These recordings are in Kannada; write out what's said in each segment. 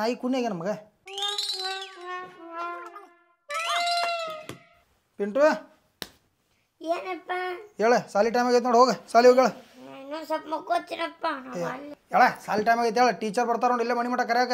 ನಾಯಿ ಕುಣ್ಯಾಗ ನಮಗ ಪಿಂಟು ಏನಪ್ಪ ಹೇಳ ಸಾಲಿ ಟೈಮ್ ಆಗೈತೆ ನೋಡಿ ಹೋಗ ಸಾಲಿ ಹೋಗಿ ಹೇಳ ಇನ್ನೊಂದು ಸ್ವಲ್ಪ ಮಕ್ಕೋತೀನಪ್ಪ ನಾವು ಅಲ್ಲಿ ಹೇಳ ಸಾಲಿ ಟೈಮ್ ಆಗೈತೆ ಹೇಳ ಟೀಚರ್ ಬರ್ತಾರ ನೋಡಿ ಇಲ್ಲೇ ಮನಿ ಮಠ ಕರ್ಯಾಕ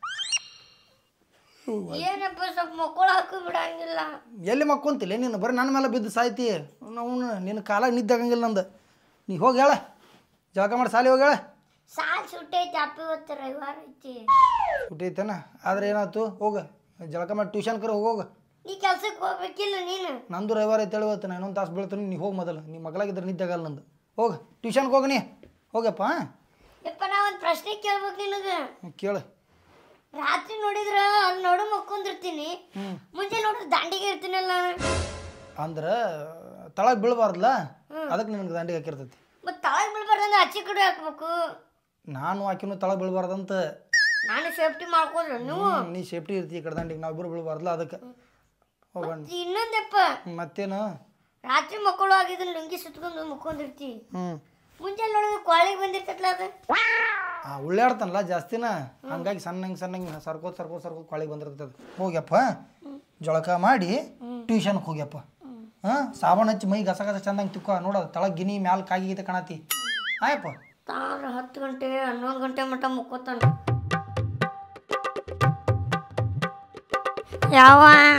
ಏನಪ್ಪ ಸ್ವಲ್ಪ ಮಕ್ಕಳು ಬಿಡಂಗಿಲ್ಲ ಎಲ್ಲಿ ಮಕ್ಕೊಂತಿಲ್ಲ ನೀನು ಬರೀ ನನ್ನ ಮೇಲೆ ಬಿದ್ದು ಸಾಯ್ತಿ ನಾವು ನಿನ್ನ ಕಾಲಾಗ ನಿದ್ದಾಗಂಗಿಲ್ಲ ನಂದು ನೀ ಹೋಗಿ ಹೇಳ ಜಳಕ ಮಾಡಿ ಸಾಲಿ ಹೋಗಿ ಹೇಳ ಸಾಲ್ ಸುಟ್ಟೈತಿ ಅಪ್ಪ ಇವತ್ತು ರವಿವಾರ ಐತಿ ಹುಟ್ಟೈತೇನ ಆದ್ರೆ ಏನಾಯ್ತು ಹೋಗ ಜಳಕ ಮಾಡಿ ಟ್ಯೂಷನ್ ಕರೆ ಹೋಗೋಗ ನೀ ಕೆಲ್ಸಕ್ಕೆ ಹೋಗ್ಬೇಕಿಲ್ಲ ನೀನು ನಂದು ರವಿವಾರ ಐತೆ ಇವತ್ತು ನಾ ಇನ್ನೊಂದು ತಾಸು ಬೀಳ್ತೀನಿ ನೀ ಹೋಗಿ ಮೊದಲು ನೀ ಮಗಳಾಗಿದ್ರೆ ನಿದ್ದಾಗಲ್ಲ ನಂದು ಹೋಗ ಟ್ಯೂಷನ್ಗೆ ಹೋಗ ನೀ ಹೋಗಪ್ಪ ಯಪ್ಪ ನಾ ಒಂದು ಪ್ರಶ್ನೆ ಕೇಳ್ಬೇಕು ನಿನಗೆ ಕೇಳು ರಾತ್ರಿ ನೋಡಿದ್ರ ಅಲ್ಲಿ ನೋಡು ಮಕ್ಕೊಂದಿರ್ತೀನಿ ಮುಂಜಾನೆ ನೋಡಿದ್ರೆ ದಾಂಡಿಗೆ ಇರ್ತೀನಲ್ಲ ನಾನು ಅಂದ್ರೆ ತಳಗೆ ಬೀಳಬಾರ್ದಲ್ಲ ಅದಕ್ಕೆ ನಿನಗೆ ದಂಡಿಗೆ ಹಾಕಿರ್ತೈತಿ ಮತ್ತೆ ತಳಗ್ ಬೀಳ್ಬಾರ್ದಂದ್ರೆ ಆಚೆ ಕಡೆ ಹಾಕ್ಬೇಕು ನಾನು ಆಕಿನೂ ತಳಗೆ ಬೀಳಬಾರ್ದಂತ ನಾನು ಸೇಫ್ಟಿ ಮಾಡ್ಕೊಂಡ್ರು ನೀವು ಹ್ಮ್, ನೀ ಸೇಫ್ಟಿ ಇರ್ತಿ ಈ ಕಡೆ ದಂಡಿಗೆ ನಾವು ಇಬ್ಬರು ಬೀಳಬಾರ್ದಲ್ಲ ಅದಕ್ಕೆ ಹೋಗೋಣ ಇನ್ನೊಂದಪ್ಪ ಮತ್ತೇನು ರಾತ್ರಿ ಮಕ್ಕಳು ಆಗಿದ್ರೆ ಲುಂಗಿ ಸುತ್ಕೊಂಡು ಮುಕ್ಕೊಂಡಿರ್ತಿ ಹ್ಞೂ ಮುಂಜಾನೆ ನೋಡಿದ್ರೆ ಕ್ವಾಳಿಗೆ ಬಂದಿರ್ತೈತಲ್ಲ ಅದು ಆ ಉಳ್ಳಾಡ್ತಾನಲ್ಲ ಜಾಸ್ತಿನ ಹಂಗಾಗಿ ಸಣ್ಣಂಗೆ ಸಣ್ಣಂಗೆ ಸರ್ಕೋತ್ ಸರ್ಕೋತ್ ಸರ್ಕೋತ್ ಕೊಳಿಗೆ ಬಂದಿರ್ತದೆ ಹೋಗ್ಯಪ್ಪ ಜಳಕ ಮಾಡಿ ಟ್ಯೂಷನ್ಗೆ ಹೋಗ್ಯಪ್ಪ ಹಾಂ ಸಾಬೂನು ಹಚ್ಚಿ ಮೈ ಗಸ ಗಸ ಚಂದಂಗೆ ತಿಕ್ಕೋ ನೋಡೋದು ತಳಗೆ ಗಿನಿ ಮ್ಯಾಲ ಕಾಗಿ ಗೀತೆ ಕಾಣತಿ ಆಯಪ್ಪ ತಾರ ಹತ್ತು ಗಂಟೆ ಹನ್ನೊಂದು ಗಂಟೆ ಮಟ್ಟ ಮುಕ್ಕೋತಾನ ಯಾವ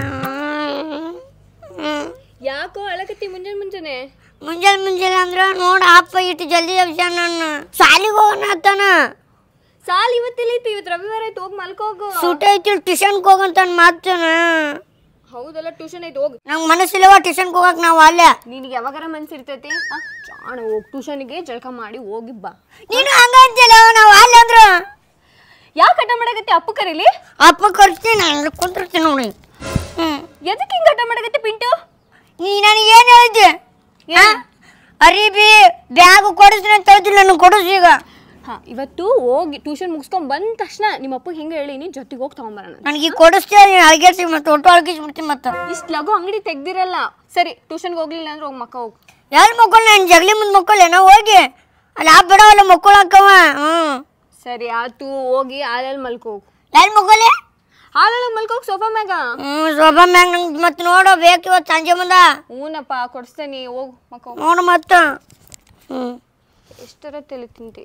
ಯಾಕೋ ಅಳಕತ್ತಿ ಮುಂಜಾನೆ ಮುಂಜಾನೆ ಮುಂಜಾನೆ ಮುಂಜಾನೆ ಅಂದ್ರ ನೋಡ ಅಪ್ಪ ಇಟ್ಟು ಜಲ್ದಿ ಎಬ್ಸ್ಯಾನ ನನ್ನ ಸಾಲಿಗೆ ಹೋಗೋಣ ಅತ್ತಾನ ಸಾಲ್ ಇವತ್ತೆಲ್ಲ ಐತಿ ಇವತ್ತು ರವಿವಾರ ಐತಿ ಹೋಗಿ ಮಲ್ಕೋಗು ಸೂಟ ಐತಿ ಟ್ಯೂಷನ್ಗೆ ಹೋಗಂತಾನ ಮಾತನ ಹೌದಲ್ಲ ಟ್ಯೂಷನ್ ಐತಿ ಹೋಗಿ ನಂಗೆ ಮನಸ್ಸಿಲ್ಲವ ಟ್ಯೂಷನ್ಗೆ ಹೋಗಕ್ ನಾವು ಅಲ್ಲೇ ನಿನಗೆ ಯಾವಾಗಾರ ಮನ್ಸಿರ್ತೈತಿ ಆ, ಜಾಣ ಹೋಗಿ ಟ್ಯೂಷನ್ಗೆ ಜಳಕ ಮಾಡಿ ಹೋಗಿ ಬಾ ನೀನು ಹಂಗಂತಿಲ್ಲ ನಾವು ಅಲ್ಲೇ ಅಂದ್ರ ಯಾಕೆ ಹಠ ಮಾಡಕತ್ತಿ ಅಪ್ಪ ಕರೀಲಿ ಅಪ್ಪ ಕರ್ಸ್ತೀನಿ ನಾನು ಕುಂತಿರ್ತೀನಿ ನೋಡಿ ಹ್ಞೂ ಎದಕ್ಕೆ ಹಿಂಗೆ ಹಠ ಮಾಡಕತ್ತಿ ಪಿಂಟು ನೀ ನನಗೆ ಏನು ಹೇಳಿದ್ದೆ ಅರಿಬಿ ಬ್ಯಾಗ್ ಕೊಡಿಸ್ತೀನಿ ಅಂತ ಹೇಳ್ತಿಲ್ಲ ನನಗೆ ಕೊಡಿಸ್ ಈಗ ಹಾ ಇವತ್ತು ಹೋಗಿ ಟ್ಯೂಷನ್ ಮುಗಿಸ್ಕೊಂಡ್ ಬಂದ ತಕ್ಷಣ ನಿಮ್ಮ ಅಪ್ಪಗೆ ಹೆಂಗೆ ಹೇಳಿ ನೀ ಜೊತೆಗೆ ಹೋಗಿ ತಗೊಂಬರೋಣ ನನಗೆ ಈಗ ಕೊಡಿಸ್ತೀಯ ನೀನು ಅಳಗೇಸಿ ಮತ್ತೆ ಒಟ್ಟು ಅಳಗಿಸಿ ಬಿಡ್ತೀನಿ ಮತ್ತೆ ಇಷ್ಟು ಲಘು ಅಂಗಡಿ ತೆಗ್ದಿರಲ್ಲ ಸರಿ ಟ್ಯೂಷನ್ಗೆ ಹೋಗ್ಲಿಲ್ಲ ಅಂದ್ರೆ ಹೋಗಿ ಮಕ್ಕ ಹೋಗು ಎಲ್ಲಿ ಮಕ್ಕಳು ನಾನು ಜಗಲಿ ಮುಂದೆ ಮಕ್ಕಳು ನಾವು ಹೋಗಿ ಅಲ್ಲಿ ಆ ಬಿಡವಲ್ಲ ಮಕ್ಕಳು ಹಾಕವ ಹ್ಞೂ ಸರಿ ಆತು ಹೋಗಿ ಹಾಲಲ್ಲಿ ಮಲ್ಕೋ ಹೋಗು ಎಲ್ಲಿ ಮಕ್ಕಳು ಹಾಲಲ್ಲಿ ಮಲ್ಕೋಗಿ ಸೋಫಾ ಮ್ಯಾಗ ಹ್ಞೂ ಶೋಭಾ ಮ್ಯಾಗ ನಂಗೆ ಮತ್ತೆ ನೋಡೋ ಬೇಕು ಇವತ್ತು ಸಂಜೆ ಮುಂದೆ ಹ್ಞೂನಪ್ಪ ಕೊಡಿಸ್ತೇನೆ ಹೋಗು ಮಕ್ಕ ಹೋಗು ನೋಡು ಮತ್ತೆ ಹ್ಞೂ ಎಷ್ಟರ ತಲೆ ತಿಂತಿ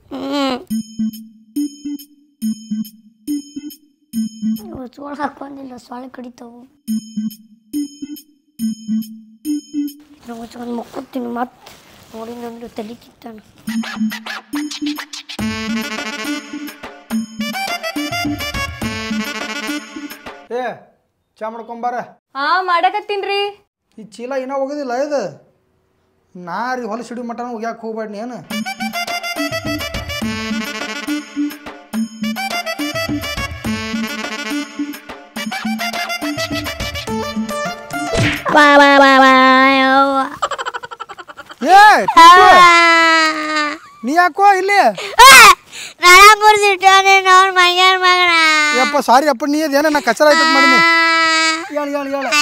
ಹ್ಞೂ ಸೋಳ ಹಾಕೊಂಡಿಲ್ಲ ಸೊಳ್ಳೆ ಕಡಿತಾವು ಒಂದು ಮಕ್ಕೋತೀನಿ ಮತ್ತೆ ನೋಡಿದಂದ್ರೆ ತಲೆ ಕಿತ್ತಾನ ಏ ಚಾ ಮಾಡ್ಕೊಂಬಾರ ಹಾ ಮಾಡಕತ್ತೀನ್ರಿ ಈ ಚೀಲ ಇನ್ನೂ ಹೋಗೋದಿಲ್ಲ ಇದು ನಾರಿ ಹೊಲ ಸಿಡಿ ಮಟನ ಹೋಗ್ಯಾಕೆ ಹೋಗ್ಬೇಡ ನೀನು ಬಾ ಬಾ ಬಾ ಬಾ ಯವ್ವ. ಏ ಆ, ನೀ ಯಾಕೋ ಇಲ್ಲಿ ಆ, ನಳ ಮುರಿದಿಟ್ಟಾನೆ ನೋಡ್ ಮಂಗ್ಯಾನ ಮಗನ ಯಪ್ಪ ಸಾರಿ ಅಪ್ಪ ನೀ ಅದೇನ ನಾ ಕಚರ ಆಯ್ತದ ಮಾಡೀನಿ ಹೇಳು ಹೇಳು ಹೇಳು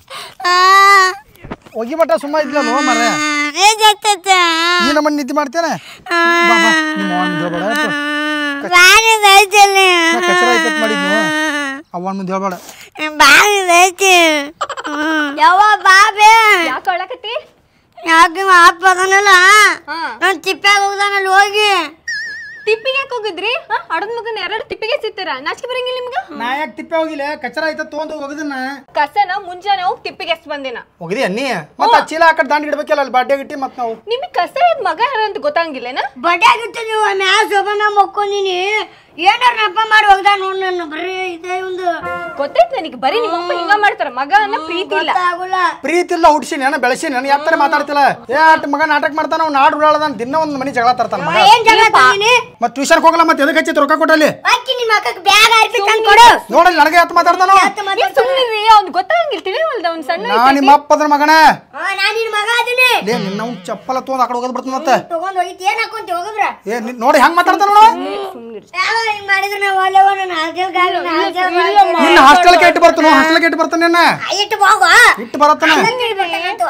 ಹೋಗಿ ಮಟ್ಟ ಸುಮ್ಮ ಇದ್ಲ ನೋ ಮರ ನೀ ನಮ್ಮನ್ನ ನಿದ್ದೆ ಮಾಡ್ತೇನೆ ಬಾ ಬಾ ನಿಮ್ಮ ಅವ್ವನ್ ಮುಂದೆ ಹೇಳ್ಬೇಡ ಯಪ್ಪ. ಬಾರಿದೈತಲ್ಲಿ ನಾ ಕಚರ ಆಯ್ತದ ಮಾಡಿದ್ನು ಅವನ ಮುಂದೆ ಹೇಳ್ಬೇಡ ಬಾರಿದೈತಿ ಯವ್ವ ಬಾಬೆ ಯಾಕೆ ಅಳಕತ್ತಿ ಯಾಕೆ ಅಪ್ಪ ಅದನ್ನಲ್ಲ ಹಾ ನಾನು ತಿಪ್ಪ್ಯಾಗ ಹೋಗ್ದಾನಲ್ಲಿ ಹೋಗಿ ತಿಪ್ಪಿಗೆ ಯಾಕೆ ಹೋಗಿದ್ರಿ ಹಾ ಅಡದ ಮಗನ ಎರಡು ತಿಪ್ಪಿಗೆ ಸಿಗ್ತಾರ ನಾಚಿಕೆ ಬರಂಗಿಲ್ಲ ನಿಮ್ಗೆ ನಾ ಯಾಕೆ ತಿಪ್ಪೆ ಹೋಗಿಲ್ಲ ಕಚರ ಆಯ್ತದ ತೊಗೊಂಡು ಹೋಗದನ್ನ ಕಸನ ಮುಂಜಾನೆ ಹೋಗಿ ತಿಪ್ಪಿಗೆ ಎಷ್ಟ್ ಬಂದಿನ ಹೋಗಿದಿ ಅನ್ನಿ ಮತ್ತೆ ಆ ಚೀಲ ಆ ಕಡೆ ದಾಂಡ್ ಇಡ್ಬೇಕಲ್ಲ ಅಲ್ಲಿ ಬಾಡ್ಯಾಗ ಇಟ್ಟಿ ಮತ್ತೆ ನಾವು ನಿಮಗೆ ಕಸ ಇದ್ ಮಗ ಯಾರು ಅಂತ ಗೊತ್ತಾಗಿಲ್ಲೇನ ಬಡ್ಯಾಗಿತ್ತು ನೀವು ಮ್ಯಾ ಶೋಭನ ಮಕ್ಕೊಂಡಿನಿ ಏನಾರ ನೆಪ ಮಾಡಿ ಹೋಗ್ದ ನೋಡ್ ನನ್ನ ಬರೀ ಇದೇ ಒಂದು ಗೊತ್ತೈತ್ ನನಗೆ ಬರೀ ನಿಮ್ಮ ಅಪ್ಪ ಹಿಂಗ ಮಾಡ್ತಾರ ಮಗ ಅನ್ನೋ ಪ್ರೀತಿ ಇಲ್ಲ ಆಗುಲ್ಲ ಪ್ರೀತಿ ಇಲ್ಲ ಹುಡ್ಸಿ ನಾನು ಬೆಳೆಸಿ ನಾನು ಯಾತ್ತರ ಮಾತಾಡ್ತಿಲ್ಲ ಏ ಆಟ ಮಗ ನಾಟಕ ಮಾಡ್ತಾನ ಅವ್ನು ನಾಡು ಉಳ್ಳಾಳದ ದಿನ ಒಂದು ಮನಿ ಜಗಳ ತರ್ತಾನ ಮಗ ಏನ್ ಜಗಳ ತಂದಿನಿ ಮತ್ತೆ ಟ್ಯೂಷನ್ ಹೋಗಲ್ಲ ಮತ್ತೆ ಎದಕ್ಕೆ ಹಚ್ಚಿ ರೊಕ್ಕ ಕೊಟ್ಟಲ್ಲಿ ಅಕ್ಕಿ ನಿಮ್ಮ ಅಕ್ಕಕ್ಕೆ ಬ್ಯಾಗ್ ಹಾಕಿ ತಂದು ಕೊಡು ನೋಡಲ್ಲಿ ನನಗೆ ಹತ್ತು ಮಾತಾಡ್ತಾನೋ ನೀವ್ ಸುಮ್ಮನೆ ಅವ್ನು ಗೊತ್ತಾಗಿಲ್ಲ ತಿಳಿವಲ್ದ ಅವ್ನ ಸಣ್ಣ ನಾ ನಿಮ್ಮ ಅಪ್ಪದ್ರ ಮಗನ ಹಾ ನಾನು ನಿನ್ನ ಮಗ ಅದೀನಿ ಲೇ ನಿನ್ನ ಅವ್ನು ಚಪ್ಪಲ ತೊಗೊಂಡು ಆ ಕಡೆ ಹೋಗೋದು ಬಿಡ್ತಾನ ಮತ್ತೆ ತಗೊಂಡ್ ಹೋಗಿತ್ತು ಏನ್ ಹಾಕೊಂತಿ ಹೋಗಿದ್ರ ಏ ನಿನ್ ನೋಡಿ ಹೆಂಗ್ ಮಾತಾಡ್ತಾನ ನೋಡು ಯಾವ ಹಿಂಗ್ ಮಾಡಿದ್ರೆ ನಾವು ಅಲ್ಲವ ನನ್ನ ಹಾಲ್ಜಲ್ ಗಾಳಿ ಹಾಲ್ಜಲ್ ನಿನ್ನ ಹಾಸ್ಟೆಲ್ಗೆ ಇಟ್ಟು ಬರ್ತಾನ ಹಾಸ್ಟೆಲ್ಗೆ ಇಟ್ಟು ಬರ್ತಾನೆ ನಿನ್ನ ಇಟ್ಟು ಹೋಗು ಇಟ್ಟು ಬರತ್ತಾನ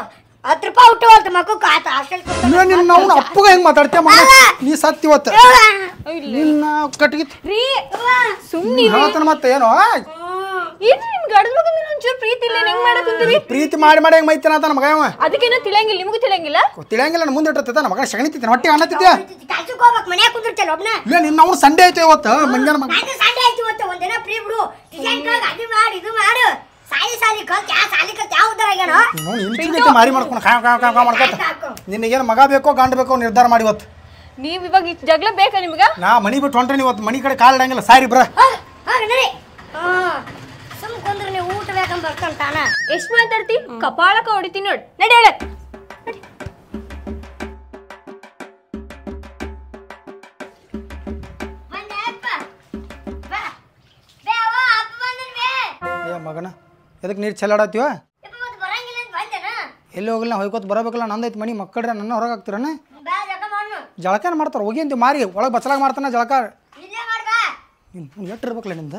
ಹತ್ತು ರೂಪಾಯಿ ಹುಟ್ಟು ಹೋಗ್ತು ಮಕ್ಕಕ್ಕೆ ಆತ ಹಾಸ್ಟೆಲ್ ನೀ ನಿನ್ನ ಅವ್ನ ಅಪ್ಪಗ ಹೆಂಗ್ ಮಾತಾಡ್ತೀಯ ಮಗ ನೀ ಸತ್ತಿ ಇವತ್ತು ನಿನ್ನ ಕಟ್ಗಿತ್ ರೀ ಸುಮ್ನಿ ಹೇಳ್ತಾನ ಮತ್ತೆ ಏನೋ ಏನ್ ನಿಮ್ ಗಡದ ಮಗ ಮೇಲೆ ಒಂಚೂರು ಪ್ರೀತಿ ಇಲ್ಲ ಹೆಂಗ್ ಮಾಡಕ್ ಕುಂತೀರಿ ಪ್ರೀತಿ ಮಾಡಿ ಮಾಡಿ ಹೆಂಗ್ ಮೈತಾನ ಅಂತ ಮಗ ಅವ ಅದಕ್ಕೇನೋ ತಿಳಿಯಂಗಿಲ್ಲ ನಿಮಗೂ ತಿಳಿಯಂಗಿಲ್ಲ ತಿಳಿಯಂಗಿಲ್ಲ ನನ್ನ ಮುಂದೆ ಇಟ್ಟಿರ್ತ ನನ್ನ ಮಗ ಶಗಣಿತಿದ್ದಾನೆ ಹೊಟ್ಟೆ ಅನ್ನತ್ತಿದ್ಯಾ ಕೆಲ್ಸಕ್ಕೆ ಹೋಗ್ಬೇಕು ಮನ್ಯಾಗ ಕುಂದಿರ್ತಲ್ಲ ಒಬ್ನ ಇಲ್ಲ ನಿನ್ನ ಅವ್ನು ಸಂಡೇ ಐತೆ ಇವತ್ತು ಮಂಗ್ಯಾನ ಮಗ ನಾನು ಸಂಡೆ ಆಯ್ತು ಇವತ್ತು ಒಂದಿನ ಫ್ರೀ ಬಿಡು ಡಿಸೈನ್ ಕಳ್ಗೆ ಅದು ಮಾಡಿ ಇದು ಮಾಡು ಸಾಲಿ ಸಾಲಿ ಕಲ್ತ್ ಯಾ ಸಾಲಿ ಕಲ್ತ್ ಯಾವ ಉದ್ದಾರ ಆಗ್ಯಾನೋ ಅವ್ನು ಇಂಚಿಗೈತೆ ಮಾರಿ ಮಾಡ್ಕೊಂಡು ಕಾವ್ ಕಾವ್ ಕಾವ್ ಕಾವ್ ಮಾಡ್ಕೊತ ನಿನಗೇನು ಮಗ ಬೇಕೋ ಗಂಡ ಬೇಕೋ ನಿರ್ಧಾರ ಮಾಡಿ ಇವತ್ತು ನೀವ್ ಇವಾಗ ಈ ಜಗಳ ಬೇಕಾ ನಿಮ್ಗ ನಾ ಮನಿ ಬಿಟ್ಟು ಹೊಂಟ್ರೆ ಇವತ್ತು ಮನಿ ಕಡೆ ಕಾಲ್ ಇಡಂಗಿಲ್ಲ ಸಾರಿ ಬ್ರ ಹಾಂ ನಡಿ ಹಾಂ ಸುಮ್ ಕುಂದ್ರೆ ನೀವು ಊಟ ಬೇಕಂತ ಬರ್ಕೊಂತಾನ ಎಷ್ಟ್ ಮಾತಾಡ್ತಿ ಕಪಾಳಕ ಹೊಡಿತೀನಿ ನೋಡ್ ನಡಿ ಹೇಳ ಬಂದೆ ಅಪ್ಪ ಬಾ ಬೇ ಅವ್ವ ಅಪ್ಪ ಬಂದನ್ ಬೇ ಏ ಮಗನ ಎದಕ್ಕೆ ನೀರು ಚೆಲ್ಲಾಡತ್ತೀವ ಯಪ್ಪ ಮತ್ತೆ ಬರಂಗಿಲ್ಲ ಅಂತ ಬಂದೇನ ಎಲ್ಲಿ ಹೋಗಿಲ್ಲ ಹೊಯ್ಕೋತ ಬರಬೇಕಲ್ಲ ನಂದೈತಿ ಮನಿ ಮಕ್ಕಳ್ರೆ ನನ್ನ ಹೊರಗೆ ಹಾಕ್ತೀರನ ಬಾ ಜಗ ಮಾಡು ಜಳಕನ ಮಾಡ್ತಾರೆ ಹೋಗಿ ಅಂತೀವಿ ಮಾರಿ ಒಳಗೆ ಬಚ್ಚಲಾಗ ಮಾಡ್ತಾನೆ ಜಳಕ ಇಲ್ಲೇ ಮಾಡ್ಬಾ ನೀನು ಎಷ್ಟು ಇರ್ಬೇಕಲ್ಲ ನಿಂದ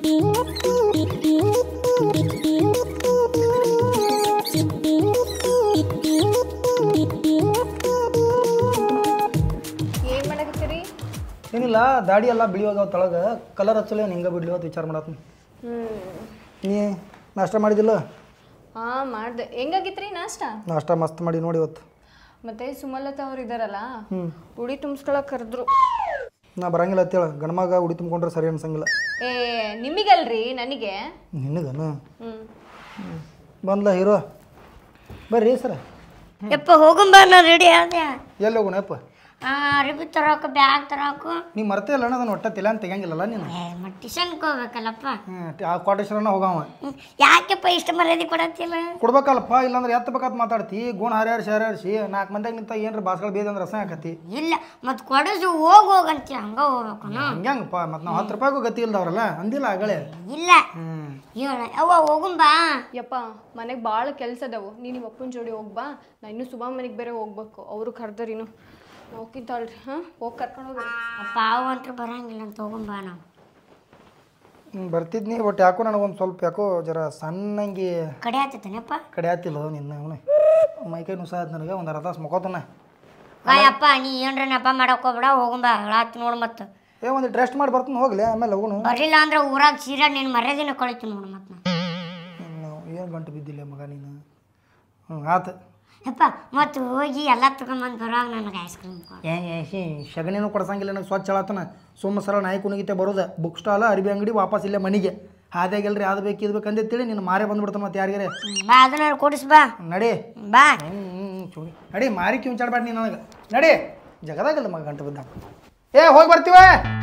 ಏನ್ ಮಾಡಕತ್ತೀರಿ ಏನಿಲ್ಲ ದಾಡಿ ಎಲ್ಲ ಬಿಳಿಯೋಗ ತಳಗ ಕಲರ್ ಹಚ್ಚಲೇ ಹಿಂಗೆ ಬಿಡ್ಲಿ ಅಂತ ವಿಚಾರ ಮಾಡತ್ತೀನಿ ಹ್ಮ್ ನೀ ನಾಷ್ಟ ಮಾಡಿದಿಲ್ಲ ಹಾ ಮಾಡ್ದೆ ಹೆಂಗಾಗಿತ್ರಿ ನಾಷ್ಟ ನಾಷ್ಟ ಮಸ್ತ್ ಮಾಡಿ ನೋಡಿ ಇವತ್ತು ಮತ್ತೆ ಸುಮಲತಾ ಅವ್ರು ಇದಾರಲ್ಲ ಹ್ಞೂ ಉಡಿ ತುಂಬಿಸ್ಕೊಳಕ್ ಕರೆದ್ರು ನಾ ಬರಂಗಿಲ್ಲ ಅಂತೇಳ ಗಣಮಗ ಉಡಿ ತುಂಬ್ಕೊಂಡ್ರೆ ಸರಿ ಅನ್ಸಂಗಿಲ್ಲ ಏ ನಿಮಿಗಲ್ರಿ ನನಗೆ ನಿನಗನ ಹ್ಮ್ ಬಂದ್ಲ ಹೀರೋ ಬರ್ರಿ ಸರ ಯಪ್ಪ ಹೋಗಂಬ ನಾ ರೆಡಿ ಆದೆ ಎಲ್ಲಿ ಹೋಗೋಣ ಅಪ್ಪ ಆ ಅರಿಬಿ ತರೋಕ ಬ್ಯಾಗ್ ತರೋಕು ನೀ ಮರ್ತೇ ಇಲ್ಲ ಅದನ್ನ ಒಟ್ಟ ತಲೆ ಅಂತ ತೆಗಿಯಂಗಿಲ್ಲಲ್ಲ ನೀನು ಏ ಮತ್ತೆ ಟ್ಯೂಷನ್ಗೆ ಹೋಗ್ಬೇಕಲ್ಲಪ್ಪ ಹ್ಞೂ ಆ ಕ್ವಾಟೇಶ್ವರನ ಹೋಗವ ಹ್ಮ್. ಯಾಕೆಪ್ಪ ಇಷ್ಟ ಮರ್ಯಾದೆ ಕೊಡತ್ತಿಲ್ಲ ಕೊಡ್ಬೇಕಲ್ಲಪ್ಪ ಇಲ್ಲಾಂದ್ರೆ ಎತ್ತಬೇಕಂತ ಮಾತಾಡ್ತಿ ಗುಣ ಹರಿಯಾರಿಸಿ ಹರಿಯಾರಿಸಿ ನಾಲ್ಕು ಮಂದಿಯಾಗ ನಿಂತ ಏನ್ರ ಭಾಷೆಗಳು ಬೇದ ಅಂದ್ರೆ ರಸ ಆಕತಿ ಇಲ್ಲ ಮತ್ತೆ ಕೊಡಸು ಹೋಗ್ ಹೋಗಂತ ಹಂಗ ಹೋಗ್ಬೇಕು ನಾ ಹಂಗ್ಯಾಂಗಪ್ಪ ಮತ್ತು ನಾವು ಹತ್ತು ರೂಪಾಯಿಗೂ ಗತಿ ಇಲ್ದವ್ರಲ್ಲ ಅಂದಿಲ್ಲ ಆಗಲೇ ಇಲ್ಲ ಹ್ಞೂ ಹೇಳ ಅವ್ವ ಹೋಗುಂಬಾ ಯಪ್ಪ ಮನೆಗೆ ಭಾಳ ಕೆಲಸ ಅದಾವು ನೀನು ನಿಮ್ಮ ಅಪ್ಪನ ಜೋಡಿ ಹೋಗ್ಬಾ ನಾ ಇನ್ನೂ ಸುಬಾ ಮನೆಗೆ ಬೇರೆ ಹೋಗ್ಬೇಕು ಅವರು ಕರ್ದರಿನು ಹೋಗಿದ್ದಾಳ್ರಿ ಹಾಂ ಹೋಗಿ ಕರ್ಕೊಂಡು ಹೋಗ್ರಿ ಅಪ್ಪ ಅವ ಅಂತೂ ಬರಂಗಿಲ್ಲ ಅಂತ ಹೋಗುಂಬಾ ನಾವು ಹ್ಞೂ ಬರ್ತಿದ್ನಿ ಬಟ್ ಯಾಕೋ ನನಗೊಂದು ಸ್ವಲ್ಪ ಯಾಕೋ ಜರ ಸಣ್ಣಂಗಿ ಕಡೆ ಆತೈತೇನಪ್ಪ ಕಡೆ ಆತಿಲ್ಲ ನಿನ್ನ ಅವನು ಮೈಕೈ ನುಸ ಆಯ್ತು ನನಗೆ ಒಂದು ಅರ್ಧ ತಾಸು ಮಕ್ಕೋತಾನ ಬಾಯಪ್ಪ ನೀ ಏನ್ರ ನೆಪ ಮಾಡಕ್ ಹೋಗ್ಬೇಡ ಹೋಗುಂಬಾ ಹೇಳಾತ್ ನೋಡು ಮತ್ತೆ ಏ ಒಂದು ರೆಸ್ಟ್ ಮಾಡಿ ಬರ್ತೀನಿ ಹೋಗ್ಲಿ ಆಮೇಲೆ ಹೋಗೋಣ ಬರ್ಲಿಲ್ಲ ಅಂದ್ರೆ ಊರಾಗ ಸೀರಾ ನಿನ್ನ ಮರ್ಯಾದಿನ ಕಳಿತು ನೋಡು ಮತ್ತೆ ಏನು ಗಂಟು ಬಿದ್ದಿಲ್ಲ ಮಗ ನೀನು ಹ್ಞೂ ಆತು ಯಪ್ಪ ಮತ್ತೆ ಹೋಗಿ ಎಲ್ಲ ತಗೊಂಬಂದು ಬರುವಾಗ ನನಗೆ ಐಸ್ ಕ್ರೀಮ್ ಕೊಡು ಏ ಏ ಹಿ ಶಗಣಿನೂ ಕೊಡ್ಸಂಗಿಲ್ಲ ನನಗೆ ಸ್ವಚ್ಛ ಹೇಳತ್ತನ ಸುಮ್ಮ ಸರಳ ನಾಯಿ ಕುಣಿಗಿತೆ ಬರೋದು ಬುಕ್ ಸ್ಟಾಲ ಅರಿಬಿ ಅಂಗಡಿ ವಾಪಸ್ ಇಲ್ಲೇ ಮನೆಗೆ ಹಾದ್ಯಾಗೆಲ್ರಿ ಅದು ಬೇಕು ಇದು ಬೇಕು ಅಂದೇಳಿ ನೀನು ಮಾರೇ ಬಂದ್ಬಿಡ್ತಾನೆ ಮತ್ತೆ ಯಾರಿಗಾರೆ ಹ್ಮ್, ಬಾ ಅದನ್ನ ಕೊಡಿಸ್ ಬಾ ನಡಿ ಬಾ ಹ್ಞೂ ಹ್ಞೂ ಚುಡಿ ನಡಿ ಮಾರಿ ಕಿಂಚಾಡ್ಬೇಡ ನೀನು ನನಗೆ ನಡಿ ಜಗದಾಗಲ್ಲ ಮಗ ಗಂಟು ಬಿದ್ದ ಏ ಹೋಗಿ ಬರ್ತೀವ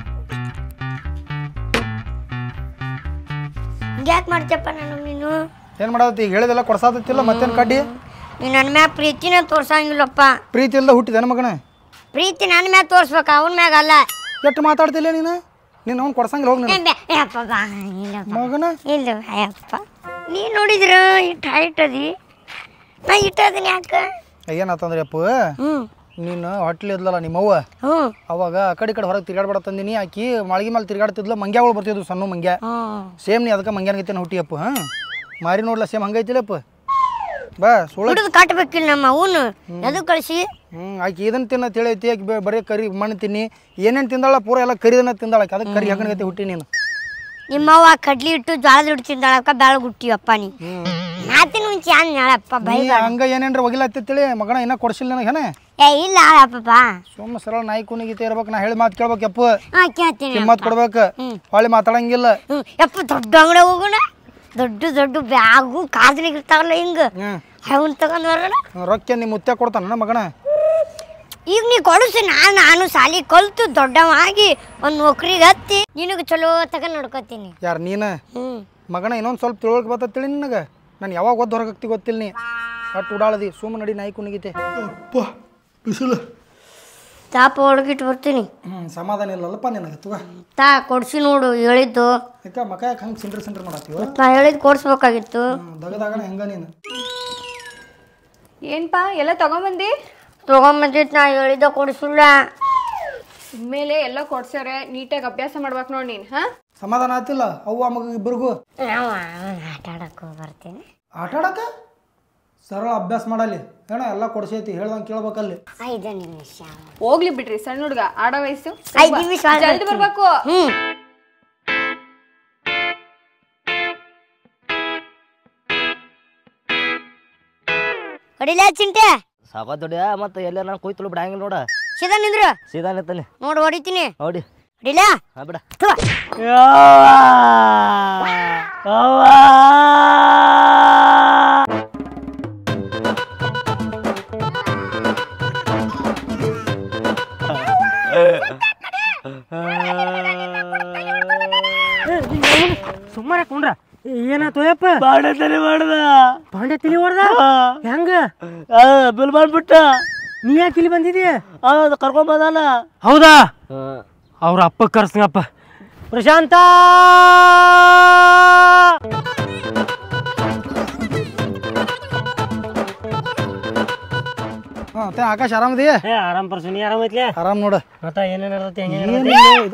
ಹಿಂಗ್ಯಾಕೆ ಮಾಡ್ತೀಯಪ್ಪ ನಾನು ನೀನು ಏನು ಮಾಡತ್ತಿ ಈಗ ಹೇಳಿದೆಲ್ಲ ಕೊಡ್ಸಾತಿಲ್ಲ ಮತ್ತೇನು ಕಡ್ಡಿ ನೀ ನನ್ನ ಮ್ಯಾಗ ಪ್ರೀತಿನ ತೋರ್ಸಂಗಿಲ್ಲಪ್ಪ ಪ್ರೀತಿ ಇಲ್ದ ಹುಟ್ಟಿದೇನ ಮಗನ ಪ್ರೀತಿ ನನ್ನ ಮ್ಯಾಗ ತೋರ್ಸ್ಬೇಕು ಅವನ ಮ್ಯಾಗ ಅಲ್ಲ ಎಷ್ಟು ಮಾತಾಡ್ತಿಲ್ಲ ನೀನು ನೀನು ಅವ್ನು ಕೊಡ್ಸಂಗಿಲ್ಲ ಹೋಗಿ ನೀನು ಏ, ಯಪ್ಪ ಬಾ ಇಲ್ಲಪ್ಪ ಮಗನ ಇಲ್ಲ ಅಯ್ಯಪ್ಪ ನೀ ನೋಡಿದ್ರ ಇಟ್ಟು ಹೈಟ್ ಅದಿ ನಾ ಇಟ್ಟದೀನಿ ಯಾಕೆ ಏನಾತಂದ್ರೆ ಅಪ್ಪ ಹ್ಞೂ ನೀನು ಹೊಟ್ಲಿ ಇದ್ಲಲ್ಲ ನಿಮ್ಮವ್ವ ಹ್ಞೂ ಅವಾಗ ಆ ಕಡೆ ಈ ಕಡೆ ಹೊರಗೆ ತಿರ್ಗಾಡ್ಬೇಡ ತಂದಿನಿ ಆಕಿ ಮಾಳಿಗೆ ಮೇಲೆ ತಿರ್ಗಾಡ್ತಿದ್ಲ ಮಂಗ್ಯಾಗಳು ಬರ್ತಿದ್ವು ಸಣ್ಣ ಮಂಗ್ಯ ಹ್ಞೂ ಸೇಮ್ ನೀ ಅದಕ್ಕೆ ಮಂಗ್ಯಾನ ಗೈತೇನೆ ಹುಟ್ಟಿಯಪ್ಪ ಹಾಂ ಮಾರಿ ನೋಡ್ಲ ಸೇಮ್ ಹಂಗೈತಿಲ್ಲಪ್ಪ ಬಾ ಸುಳ್ಳು ಹುಡುಗ ಕಟ್ಬೇಕಿಲ್ಲ ನಮ್ಮ ಅವನು ಎದು ಕಳಿಸಿ ಹ್ಞೂ ಆಕಿ ಇದನ್ನ ತಿನ್ನ ತಿಳಿಯೈತಿ ಆಕಿ ಬೇ- ಬರೀ ಕರಿ ಮಣ್ಣು ತಿನ್ನಿ ಏನೇನು ತಿಂದಾಳ ಪೂರ ಎಲ್ಲ ಕರಿದನ್ನ ತಿಂದಾಳ ಆಕಿ ಅದಕ್ಕೆ ಕರಿ ಹಂಗನಗೈತಿ ಹುಟ್ಟಿ ನೀನು ನಿಮ್ಮವ್ವ ಕಡ್ಲಿ ಇಟ್ಟು ಜ್ವಾಳದ ಹಿಟ್ಟು ತಿಂದಾಳಕ್ಕ ಬೆಳಗ್ ಹುಟ್ಟಿವಪ್ಪ ನೀ ಹ್ಞೂ ನಾತಿನ ಮುಂಚೆ ಅನ್ ಹೇಳಪ್ಪ ಬೈ ನೀ ಹಂಗ ಏನೇನ್ರ ಒಗಿಲತ್ತಿತ್ತೇಳಿ ಮಗನ ಇನ್ನೂ ಕೊಡ್ಸಿಲ್ಲ ನನಗೇನೆ ಏ ಇಲ್ಲ ಅಪ್ಪಪ್ಪ ಸುಮ್ಮ ಸರಳ ನಾಯಿ ಕುನಿಗೀತೆ ಇರ್ಬೇಕು ನಾ ಹೇಳಿ ಮಾತು ಕೇಳ್ಬೇಕು ಯಪ್ಪ ಹಾಂ ಕೇಳ್ತೀನಿ ಕಿಮ್ಮತ್ ಕೊಡ್ಬೇಕು ಹೊಳ್ಳಿ ಮಾತಾಡಂಗಿಲ್ಲ ಹ್ಞೂ ಯಪ್ಪ ದೊಡ್ಡ ಅಂಗಡಿ ಹೋಗೋಣ ದೊಡ್ಡ ದೊಡ್ಡ ಬ್ಯಾಗು ಕಾದ್ಲಿಗೆ ಇರ್ತಾವಲ್ಲ ಹಿಂಗೆ ಹ್ಞೂ ಅವನ್ ತಗೊಂಡ್ ಬರೋಣ ರೊಕ್ಕ ನಿಮ್ಮ ಮುತ್ತೆ ಕೊಡ್ತಾನ ಮಗನ ಈಗ ನೀ ಕೊಡಿಸಿ ನಾನು ನಾನು ಸಾಲಿ ಕಲ್ತು ದೊಡ್ಡವಾಗಿ ಒಂದು ನೌಕರಿಗೆ ಹತ್ತಿ ನಿನಗೆ ಚಲೋ ತಗೊಂಡ್ ನೋಡ್ಕೊತೀನಿ ಯಾರು ನೀನು ಹ್ಞೂ ಮಗನ ಇನ್ನೊಂದು ಸ್ವಲ್ಪ ತಿಳುವಳಿಕೆ ಬರ್ತೈತಿ ನಿನಗೆ ನಾನು ಯಾವಾಗ ಒದ್ದು ಹೊರಗಾಗ್ತಿ ಗೊತ್ತಿಲ್ಲ ನೀ ಅಟ್ಟು ಉಡಾಳದಿ ಸುಮ್ಮ ನಡಿ ನಾಯಿ ಕುಣಿಗೀತೆ ಅಪ್ಪ ಬಿಸಿಲು ತಾಪ ಒಳಗಿಟ್ಟು ಬರ್ತೀನಿ ಹ್ಞೂ ಸಮಾಧಾನ ಇಲ್ಲಲ್ಲಪ್ಪ ನಿನಗೆ ತುಗ ತಾ ಕೊಡ್ಸಿ ನೋಡು ಹೇಳಿದ್ದು ಯಾಕ ಮಕ ಯಾಕೆ ಹಂಗೆ ಸಿಂಡ್ರ್ ಸಿಂಡ್ರ್ ಮಾಡತ್ತೀವ ಮತ್ತ್ ನಾ ಹೇಳಿದ್ದು ಕೊಡಿಸ್ಬೇಕಾಗಿತ್ತು ದಗದಾಗಣ ಹೆಂಗ ನೀನು ಏನ್ಪಾ ಎಲ್ಲ ತಗೊಂಬಂದಿ ತೊಗೊಂಬಂದಿತ್ತು ನಾ ಹೇಳಿದ್ದ ಕೊಡಿಸಿಲ್ಲ ಮೇಲೆ ಎಲ್ಲ ಕೊಡ್ಸ್ಯಾರೆ ನೀಟಾಗಿ ಅಭ್ಯಾಸ ಮಾಡ್ಬೇಕು ನೋಡಿ ನೀನು ಹಾಂ ಸಮಾಧಾನ ಆತಿಲ್ಲ ಅವ್ವ ಮಗ ಇಬ್ಬರಿಗೂ ನಾವು ಆಟ ಆಡಕ್ಕೆ ಬರ್ತೀನಿ ಆಟ ಆಡಕ ಸರಳ ಅಭ್ಯಾಸ ಮಾಡಲಿ ಏನ ಎಲ್ಲ ಕೊಡ್ಸೈತಿ ಹೇಳ್ದಂಗೆ ಕೇಳ್ಬೇಕಲ್ಲಿ ಐದು ನಿಮಿಷ ಹೋಗ್ಲಿ ಬಿಡ್ರಿ ಸಣ್ಣ ಹುಡುಗ ಆಡೋ ವಯಸ್ಸು ಐದು ನಿಮಿಷ ಆದ್ಮೇಲೆ ಜಲ್ದಿ ಬರ್ಬೇಕು ಹ್ಮ್ ಹೊಡಿಲ ಚಿಂಟೆ ಸಾಕ ದೊಡ್ಡ ಮತ್ತೆ ಎಲ್ಲ ನಾನು ಕೊಯ್ತಲು ಬಿಡಂಗಿಲ್ಲ ನೋಡ ಸೀದಾ ನಿಂದ್ರು ಸೀದಾ ನಿಂತಾನೆ ನೋಡು ಹೊಡಿತೀನಿ ನೋಡಿ ಹೊಡಿಲ ಹಾ ಬಿಡ ಥು. ಸುಮ್ಮನೆ ಕುಂಡ್ರ ಏನಾಯ್ತು ಯಪ್ಪ ಬಾಂಡೆ ತಲೆ ಮಾಡ್ದ ಬಾಂಡೆ ತಿಳಿ ಹೊಡ್ದ ಹೆಂಗ ಬಿಲ್ ಮಾಡ್ಬಿಟ್ಟ ನೀ ಯಾಕೆ ಇಲ್ಲಿ ಬಂದಿದೀಯ ಅದು ಕರ್ಕೊಂಡ್ ಬಂದಾನ ಹೌದಾ ಅವ್ರ ಅಪ್ಪ ಕರ್ಸ್ನಪ್ಪ ಪ್ರಶಾಂತ ಹಾಂ ಮತ್ತೆ ಆಕಾಶ ಆರಾಮದಿ ಏ ಆರಾಮ್ ಪರ್ಸು ನೀ ಆರಾಮ ಐತ್ಲೆ ಆರಾಮ್ ನೋಡು ಮತ್ತ ಏನೇನ್ ನಡ್ದೈತಿ ಹೆಂಗೆ ಏನಿಲ್ಲ ಇದು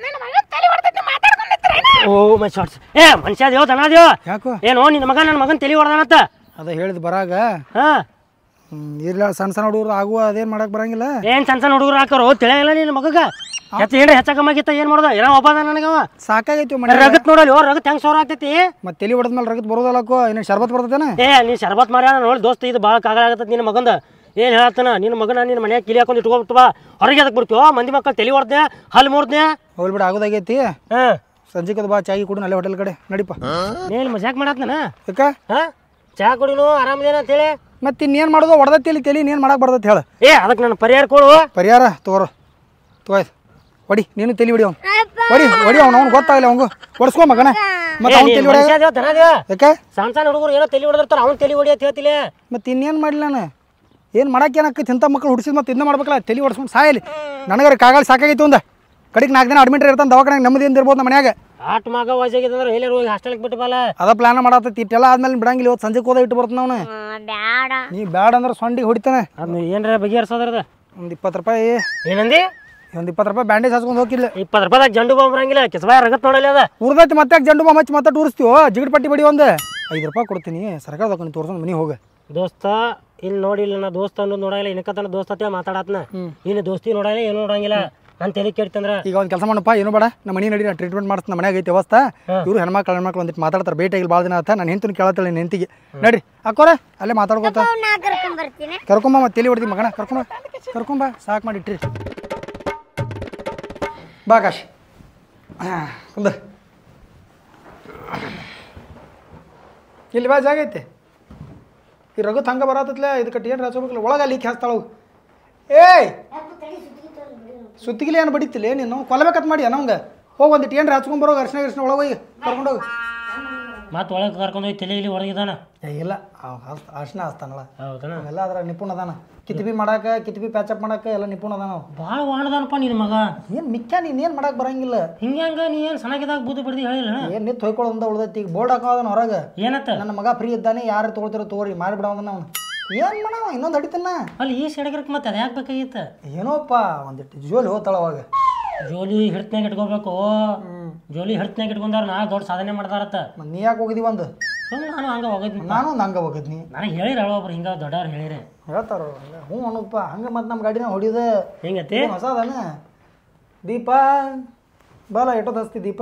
ಓ ಮೈ ಶಾರ್ಟ್ಸ್ ಏ ಮನುಷ್ಯ ದೇವ ದನ ದೇವ ಯಾಕೋ ಏನೋ ನಿನ್ನ ಮಗ ನನ್ನ ಮಗನ್ ತಲೆ ಹೊಡ್ದಾನತ್ತ ಅದ ಹೇಳಿದ್ ಬರಾಗ ಹಾ ಹ್ಮ್, ಇರ್ಲ ಸಣ್ಣ ಸಣ್ಣ ಹುಡುಗರು ಆಗುವ ಅದೇನ್ ಮಾಡಕ್ ಬರಂಗಿಲ್ಲ ಏನ್ ಸಣ್ಣ ಸಣ್ಣ ಹುಡುಗರು ಹಾಕೋರು ತಿಳಿಯಲ್ಲ ನಿನ್ನ ಮಗಗ ಹೆಚ್ಚ ಏನ್ರ ಹೆಚ್ಚ ಕಮ್ಮಿ ಆಗಿತ್ತ ಏನ್ ಮಾಡೋದ ಏನೋ ಒಬ್ಬ ಅದ ನನಗವ ಸಾಕಾಗೈತಿ ಮನೆ ರಗತ್ ನೋಡಲಿ ಓ ರಗತ್ ಹೆಂಗ್ ಸೋರ ಆಗ್ತೈತಿ ಮತ್ತೆ ತಲೆ ಹೊಡೆದ್ಮೇಲೆ ರಗತ್ ಬರೋದಲ್ಲಕ್ಕೋ ಇನ್ನು ಶರ್ಬತ್ ಬರ್ತದೇನ ಏ ನೀ ಶರ್ಬತ್ ಮಾರ್ಯಾನ ನೋಡಿ ದೋಸ್ತ ಇದು ಭಾಳ ಕಾಗಲ ಆಗತ್ತ ನಿನ್ನ ಮಗಂದ ಏನ್ ಹೇಳತ್ತನ ನಿನ್ನ ಮಗನ ನಿನ್ನ ಮನ್ಯಾಗ ಕಿಲಿ ಹಾಕೊಂಡು ಇಟ್ಕೊಂಡ್ಬಿಟ್ಟು ಬಾ ಹೊರಗೆ ಅದಕ್ಕೆ ಬಿಡ್ತೀವೋ ಮಂದಿ ಮಕ್ಕಳು ತಲೆ ಹೊಡ್ದೆ ಹಲ್ ಮುರ್ದ್ನೆ ಹೋಗ್ಲಿ ಬಿಡ ಆಗೋದಾಗೈತಿ ಹಾ ಸಂಜೆಕದ ಬಾ ಚಾಗಿ ಕೊಡು ಅಲ್ಲೇ ಹೋಟೆಲ್ ಕಡೆ ನಡಿಪ ನೀನು ಮಜಾಕ್ ಮಾಡತ್ನ ಯಾಕ ಹಾ ಚಾ ಕುಡಿನು ಆರಾಮದೇನ ಅಂತೇಳಿ ಮತ್ತೆ ಇನ್ನೇನು ಮಾಡೋದು ಹೊಡೆದತ್ತಿ ಇಲ್ಲಿ ತಲೆ ಇನ್ನೇನು ಮಾಡಕ್ ಬರ್ತೈತಿ ಹೇಳು ಏ ಅದಕ್ಕೆ ನನ್ನ ಪರಿಹಾರ ಕೊಡು ಪರಿಹಾರ ತಗೋರು ತಗೋಯ್ತು ಹೊಡಿ ನೀನು ತಲೆ ಹೊಡಿ ಅವ್ನು ಹೊಡಿ ಹೊಡಿ ಅವ್ನು ಅವ್ನು ಗೊತ್ತಾಗಲ್ಲ ಅವಂಗು ಹೊಡ್ಸ್ಕೊ ಮಗನ ಮತ್ತೆ ಅವ್ನು ತಲೆ ಹೊಡಿ ಮನುಷ್ಯ ದೇವ ದನ ದೇವ ಯಾಕೆ ಸಣ್ಣ ಸಣ್ಣ ಹುಡುಗರು ಏನೋ ತಲೆ ಹೊಡೆದಿರ್ತಾರ ಅವ್ನು ತಲೆ ಹೊಡಿ ಅಂತ ಹೇಳ್ತಿಲ್ಲ ಮತ್ತೆ ಇನ್ನೇನು ಮಾಡಲಿ ನಾನು ಏನು ಮಾಡಕ್ಕೆ ಏನಾಕೈತಿ ಇಂಥ ಮಕ್ಳು ಹುಡ್ಸಿದ್ ಮತ್ತೆ ಇದನ್ನ ಮಾಡ್ಬೇಕಲ್ಲ ತಲೆ ಹೊಡ್ಸ್ಕೊಂಡು ಸಾಯಲಿ ನನಗರ ಕಾಗಲ್ ಸಾಕಾಗೈತಿ ಒಂದು ಕಡೆಗೆ ನಾಲ್ಕು ದಿನ ಅಡ್ಮಿಟ್ ಇರ್ತಾನೆ ದವಾಖಾನೆ ನೆಮ್ಮದಿಯಿಂದ ಇರ್ಬೋದು ನಮ್ಮ ಮನ್ಯಾಗ ಆಟ ಮಗ ವಯಸ್ಸಾಗಿದ್ದಂದ್ರೆ ಎಲ್ಲರೂ ಹೋಗಿ ಹಾಸ್ಟೆಲ್ಗೆ ಬಿಟ್ಟು ಬಲ್ಲ ಅದ ಪ್ಲಾನ್ ಮಾಡತ್ತೈತಿ ಇಟ್ಟೆಲ್ಲ ಆದ್ಮೇಲೆ ಬಿಡಂಗಿಲ್ಲ ಇವತ್ತು ಸಂಜೆ ಹೋದ ಇಟ್ಟು ಬರ್ತಾನೆ ಅವನು ಬ್ಯಾಡ ನೀ ಬ್ಯಾಡ ಅಂದ್ರೆ ಸೊಂಡಿಗೆ ಹೊಡಿತಾನೆ ಅದನ್ನ ಏನ್ರ ಬಗೆಹರಿಸೋದ್ರದ ಒಂದು ಇಪ್ಪತ್ತು ರೂಪಾಯಿ ಏನಂದಿ ಒಂದು ಇಪ್ಪತ್ತು ರೂಪಾಯಿ ಬ್ಯಾಂಡೇಜ್ ಹಚ್ಕೊಂಡು ಹೋಗಿಲ್ಲ ಇಪ್ಪತ್ತು ರೂಪಾಯಿದಾಗ ಜಂಡು ಬಾಂಬ್ ಬರಂಗಿಲ್ಲ ಕಿಸಬಾಯ ರಗತ್ ನೋಡಲ್ಲ ಅದ ಉರ್ದೈತಿ ಮತ್ತೆ ಜಂಡು ಬಾಂಬ್ ಹಚ್ಚಿ ಮತ್ತೆ ಟೂರಿಸ್ತೀವೋ ಜಿಗಟ್ ಪಟ್ಟಿ ಬಡಿ ಒಂದು ಐದು ರೂಪಾಯಿ ಕೊಡ್ತೀನಿ ಸರ್ಕಾರದಾಗ ನೀನು ತೋರ್ಸೊಂಡು ಮನೆ ಹೋಗ ದೋಸ್ತ ಇಲ್ಲಿ ನೋಡಿಲ್ಲ ನಾ ದೋಸ್ತ ಅನ್ನೋದು ನೋಡಂಗಿಲ್ಲ ಇನ್ಕತನ ದೋಸ್ತ ಅಂತ ಮಾತಾಡತ್ನ ಇನ್ನು ದೋಸ್ತಿ ನೋಡಂಗಿಲ್ಲ ಏನು ನೋಡಂಗಿಲ್ಲ ನಾನು ತಲೆ ಕೇಳ್ತಂದ್ರ ಈಗ ಒಂದು ಕೆಲಸ ಮಾಡಪ್ಪ ಏನು ಬೇಡ ನಮ್ಮ ಮನೆ ನಡಿ ನಾ ಟ್ರೀಟ್ಮೆಂಟ್ ಮಾಡ್ತೀನಿ ನಮ್ಮ ಮನ್ಯಾಗ ಐತಿ ವ್ಯವಸ್ಥೆ ಇವರು ಹೆಣ್ಮಕ್ಳು ಹೆಣ್ಮಕ್ಳು ಒಂದಿಟ್ಟು ಮಾತಾಡ್ತಾರೆ ಭೇಟಿಯಾಗಿ ಭಾಳ ದಿನ ಆತ ನಾನು ಹೆಂತನು ಕೇಳತ್ತಲ್ಲ ನಿನ್ನ ಹೆಂತಿಗೆ ನಡ್ರಿ ಅಕ್ಕೋರೆ ಅಲ್ಲೇ ಮಾತಾಡ್ಕೋತ ನಾ ಕರ್ಕೊಂಡ್ ಬರ್ತೀನಿ ಕರ್ಕೊಂಬ ಮತ್ತೆ ತಲೆ ಹೊಡ್ದಿ ಮಗನ ಕರ್ಕೊಂಬ ಕರ್ಕೊಂಬ ಸಾಕು ಮಾಡಿ ಇಟ್ರಿ ಬಾ ಕಾಶ್ ಕುಂದ ಇಲ್ಲಿ ಬಾ ಜಾಗ ಐತೆ ಈ ರಘುತ್ ಹಂಗೆ ಬರತ್ತತ್ಲೆ ಇದಕ್ಕೆ ಏನು ರಚಬೇಕಲ್ಲ ಒಳಗೆ ಲೀಕ್ ಹಾಸ್ತಾಳ ಏಯ್ ಸುತ್ತಿಗಿಲಿ ಏನು ಬಡಿತಿಲ್ಲ ನೀನು ಕೊಲ್ಲಬೇಕತ್ ಮಾಡಿ ನಮ್ಗೆ ಹೋಗಿ ಒಂದಿಟ್ಟು ಏನು ಹಚ್ಕೊಂಡ್ ಬರೋ ಅರ್ಶನ ಗಿರ್ಶನ ಒಳಗೆ ಹೋಗಿ ಕರ್ಕೊಂಡೋಗಿ ಮತ್ತೆ ಒಳಗೆ ಕರ್ಕೊಂಡು ಹೋಗಿ ತಲೆ ಇಲ್ಲಿ ಹೊರಗಿದಾನ ಏ ಇಲ್ಲ ಅರ್ಶನ ಹಚ್ತಾನಲ್ಲ ಹೌದನ ಅವೆಲ್ಲ ಅದ್ರ ನಿಪುಣ ಅದಾನ ಕಿತ್ಬಿ ಮಾಡಾಕ ಕಿತ್ಬಿ ಪ್ಯಾಚಪ್ ಮಾಡಾಕ ಎಲ್ಲ ನಿಪುಣ ಅದಾನ ಅವ ಭಾಳ ವಾಣದಾನಪ್ಪ ನಿನ್ನ ಮಗ ಏನು ಮಿಕ್ಕ ನೀನು ಏನು ಮಾಡಕ್ ಬರಂಗಿಲ್ಲ ಹಿಂಗ್ಯಾಂಗ ನೀ ಏನು ಸಣ್ಣಗಿದಾಗ ಬೂದು ಬಿಡ್ದಿ ಹೇಳಿಲ್ಲ ಏನು ನಿತ್ ಹೊಯ್ಕೊಳ್ಳೋದ ಉಳ್ದೈತಿ ಈಗ ಬೋರ್ಡ್ ಹಾಕೋದನ ಹೊರಗೆ ಏನತ್ತ ನನ್ನ ಮಗ ಫ್ರೀ ಇದ್ದಾನೆ ಯಾರು ತೊಗೊಳ್ತಿರೋ ತೋರಿ ಮಾಡಿಬಿಡವನ ಅವನು ಏನು ಮಾಡವ ಇನ್ನೊಂದು ಹಡಿತಾನ ಅಲ್ಲಿ ಈ ಸೆಡಗರಕ್ಕೆ ಮತ್ತೆ ಅದು ಯಾಕೆ ಬೇಕಾಗಿತ್ತು ಏನೋಪ್ಪ ಒಂದಿಟ್ಟು ಜೋಲಿ ಹೋತಾಳ ಅವಾಗ ಜೋಲಿ ಹಿಡ್ತ್ನಾಗ ಇಟ್ಕೋಬೇಕು ಜೋಲಿ ಹಿಡ್ತ್ನಾಗ ಇಟ್ಕೊಂಡಾರ ನಾ ದೊಡ್ಡ ಸಾಧನೆ ಮಾಡ್ದಾರತ್ತ ಮತ್ತ್ ನೀ ಯಾಕೆ ಹೋಗಿದಿ ಒಂದು ಸುಮ್ಮನೆ ನಾನು ಹಂಗೆ ಹೋಗಿದ್ನಿ ನಾನು ಒಂದು ಹಂಗೆ ಹೋಗಿದ್ನಿ ನನಗೆ ಹೇಳಿರ ಒಬ್ರು ಹಿಂಗ ದೊಡ್ಡವ್ರು ಹೇಳಿರಿ ಹೇಳ್ತಾರ ಹಂಗೆ ಹ್ಞೂ ಅನ್ನೋಪ್ಪ ಹಂಗೆ ಮತ್ತೆ ನಮ್ಮ ಗಾಡಿನ ಹೊಡಿದ ಹಿಂಗತಿ ಹೊಸ ಅದಾನ ದೀಪ ಬಾಲ ಎಷ್ಟೊತ್ತು ಹಚ್ತಿ ದೀಪ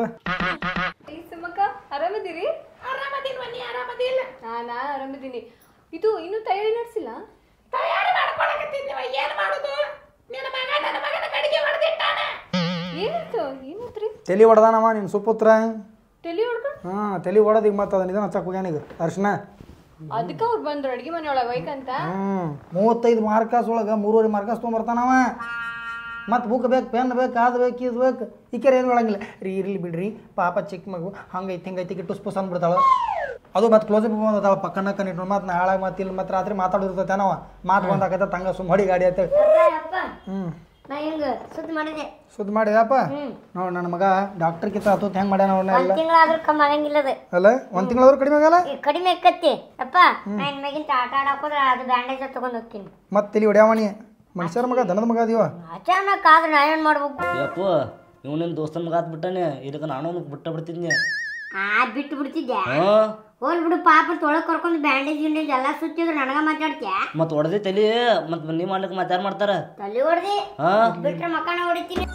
ಸುಮಕ್ಕ ಆರಾಮದಿರಿ ಆರಾಮದೀನಿ ಬನ್ನಿ ಆರಾಮದಿಲ್ಲ ಹಾ ನಾ ಆರಾಮದೀನಿ ಇದು ಇನ್ನೂ ತಯಾರಿ ನಡೆಸಿಲ್ಲ ತಯಾರಿ ಮಾಡ್ಕೊಳಕತ್ತಿದ್ನಿವ ಏನ್ ಮಾಡುದು ನಿನ್ನ ಮಗ ನನ್ನ ಮಗನ ಕಡೆಗೆ ಹೊಡೆದಿಟ್ಟಾನ ಏನಾಯ್ತು ಏನಾಯ್ತ್ರಿ ತಲೆ ಹೊಡೆದಾನವ ನಿನ್ನ ಸುಪುತ್ರ ತಲೆ ಹೊಡ್ಕೊಂಡು ಹಾಂ ತಲೆ ಹೊಡೆದು ಈಗ ಮತ್ತೆ ಅದನ್ನ ಇದನ್ನ ಹಚ್ಚಕ್ಕೆ ಹೋಗ್ಯಾನೀಗ ಅರ್ಶನ ಅದಕ್ಕೆ ಅವ್ರು ಬಂದ್ರು ಅಡ್ಗೆ ಮನೆಯೊಳಗೆ ವೈಕಂತ ಹ್ಞೂ ಮೂವತ್ತೈದು ಮಾರ್ಕಸ್ ಒಳಗೆ ಮೂರುವರೆ ಮಾರ್ಕಸ್ ತೊಗೊಂಬರ್ತಾನವ ಮತ್ತು ಬುಕ್ ಬೇಕು ಪೆನ್ ಬೇಕು ಅದು ಬೇಕು ಇದು ಬೇಕು ಈಕೆರೆ ಏನು ಹೇಳಂಗಿಲ್ಲ ರೀ ಇರ್ಲಿ ಬಿಡ್ರಿ ಪಾಪ ಚಿಕ್ಕ ಮಗು ಹಂಗೈತಿ ಹಿಂಗೈತಿ ಟುಸ್ ಪುಸ್ ಅಂದ್ಬಿಡ್ತಾಳೆ ಅದು ಮತ್ತೆ ಕ್ಲೋಸ್ ಅಪ್ ಬಂದದಾಳ ಪಕ್ಕನ ಕಣ್ಣಿಟ್ಟು ಮತ್ತೆ ನಾ ಹಾಳಾಗಿ ಮತ್ತೆ ಇಲ್ಲಿ ಮತ್ತೆ ರಾತ್ರಿ ಮಾತಾಡಿರ್ತೈತೆ ನಾವ ಮಾತು ಬಂದಾಕೈತೆ ತಂಗ ಸುಮ್ಮ ಹೊಡಿ ಗಾಡಿ ಅಂತೇಳಿ ಹ್ಞೂ ನಾ ಹಿಂಗ ಸುದ್ದಿ ಮಾಡಿದೆ ಸುದ್ದಿ ಮಾಡಿದಪ್ಪ ನೋಡಿ ನನ್ನ ಮಗ ಡಾಕ್ಟರ್ ಕಿತ್ತ ಹತ್ತು ಹೆಂಗೆ ಮಾಡ್ಯಾನ ಅವನ್ನ ಒಂದ್ ತಿಂಗಳಾದ್ರೂ ಕಮ್ಮಿ ಆಗಂಗಿಲ್ಲ ಅದು ಅಲ್ಲ ಒಂದು ತಿಂಗಳಾದ್ರೂ ಕಡಿಮೆ ಆಗಲ್ಲ ಈ ಕಡಿಮೆ ಆಕತ್ತಿ ಅಪ್ಪ ನಾ ಇನ್ ಮ್ಯಾಗಿಂತ ಆಟ ಆಡಾಕೋದ್ರ ಅದು ಬ್ಯಾಂಡೇಜ್ ತಗೊಂಡ್ ಹೋಗ್ತೀನಿ ಮತ್ತೆ ತಲೆ ಹೊಡ್ಯಾವಣಿ ಮನುಷ್ಯರ ಮಗ ದನದ ಮಗ ಅದೀವ ಅಚಾನಕ್ ಆದ್ರೆ ನಾ ಏನ್ ಮಾಡ್ಬೇಕು ಯಪ್ಪು ಇವ್ ನಿನ್ನ ದೋಸ್ತನ ಮಗ ಆತ್ಬಿಟ್ಟಾನೆ ಇದಕ್ಕೆ ನಾನು ಅವ್ನಿಗೆ ಬಿಟ್ಟ ಬಿಡ್ತಿದ್ನಿ ಆ ಬಿಟ್ಟು ಬಿಡ್ತಿದ್ದೆ ಹಾಂ ಹೋಲ್ ಬಿಡು ಪಾಪ ತೊಳಗ್ ಕರ್ಕೊಂಡು ಬ್ಯಾಂಡೇಜ್ ಗಿಂಡೇಜ್ ಎಲ್ಲ ಸುತ್ತಿದ್ರು ನನಗ ಮಾತಾಡ್ತೀಯ ಮತ್ ಹೊಡೆದಿ ತಲಿ ಮತ್ ನೀವ್ ಮಾಡ್ಲಿಕ್ಕೆ ಮತ್ ಯಾರು ಮಾಡ್ತಾರ ತಲೆ ಹೊಡ್ದಿ ಹಾ ಬಿಟ್ರೆ ಮಕ್ಕನ ಹೊಡಿತೀನಿ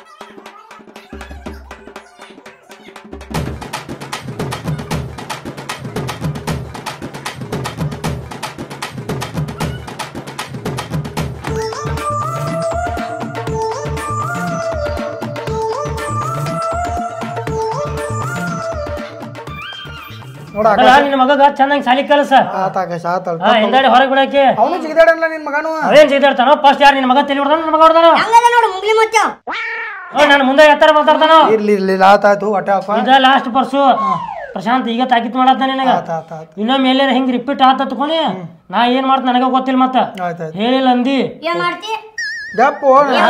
ನೋಡ ಅಲ್ಲ ನಿನ್ನ ಮಗಗ ಚೆನ್ನಾಗಿ ಸಾಲಿ ಕಲಸ ಆತ ಆಕಾಶ ಆತ ಹಾ ಹಿಂದಾಡಿ ಹೊರಗೆ ಬಿಡಕ್ಕೆ ಅವನು ಜಿಗಿದಾಡಲ್ಲ ನಿನ್ ಮಗನು ಅವೇನ್ ಸಿಗ್ತಾಡ್ತಾನೋ ಫಸ್ಟ್ ಯಾರು ನಿನ್ನ ಮಗ ತಲೆ ಹೊಡ್ದಾನ ನನ್ನ ಮಗ ಹೊಡ್ದಾನ ಹಂಗದ ನೋಡು ಮುಗ್ಲಿ ಮತ್ತೆ ನಾನು ಮುಂದೆ ಎತ್ತರ ಮಾತಾಡ್ತಾನೋ ಇರ್ಲಿ ಇರ್ಲಿ ಆತ ಆಯ್ತು ಹೊಟ್ಟೆ ಹಾಕ ಇದ ಲಾಸ್ಟ್ ಪರ್ಸು ಪ್ರಶಾಂತ್ ಈಗ ತಾಕಿತ್ ಮಾಡತ್ತ ನಿನಗ ಆತ ಆತ ಆತ ಇನ್ನೊಮ್ಮೆ ಎಲ್ಲಾರ ಹಿಂಗ್ ರಿಪೀಟ್ ಆತ ತಕೊಂಡಿ ನಾ ಏನ್ ಮಾಡ್ತ ನನಗ ಗೊತ್ತಿಲ್ಲ ಮತ್ತ ಆಯ್ತು ಆಯ್ತು ಹೇಳಿಲ್ಲ ಅಂದಿ ಏನ್ ಮಾಡ್ತಿ ಗಪ್ಪು